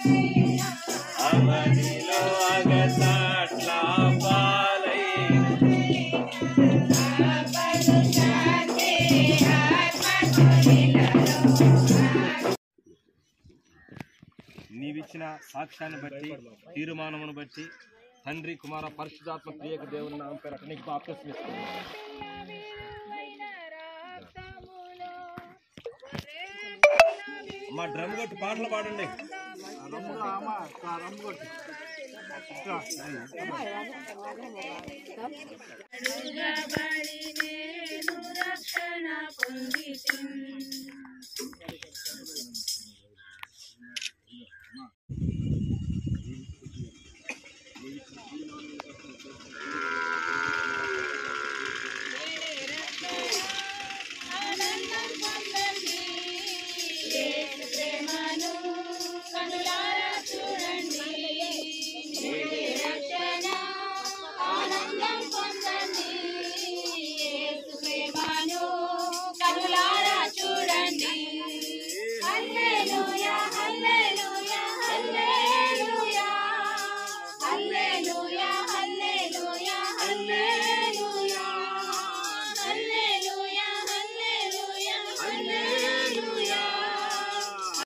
అవనిలో అగసాట్ల పాలైన నీవిచ్చిన సాక్ష్యాన్ని బట్టి తీర్మానమును బట్టి తండ్రి కుమార పరిశుధాత్మ ప్రియక దేవుని నామం పేరట నీకు బాప్తిస్మం ఇస్తున్నాను. అమ్మా డ్రమ్ కొట్టి పాటలు పాడండి కనులా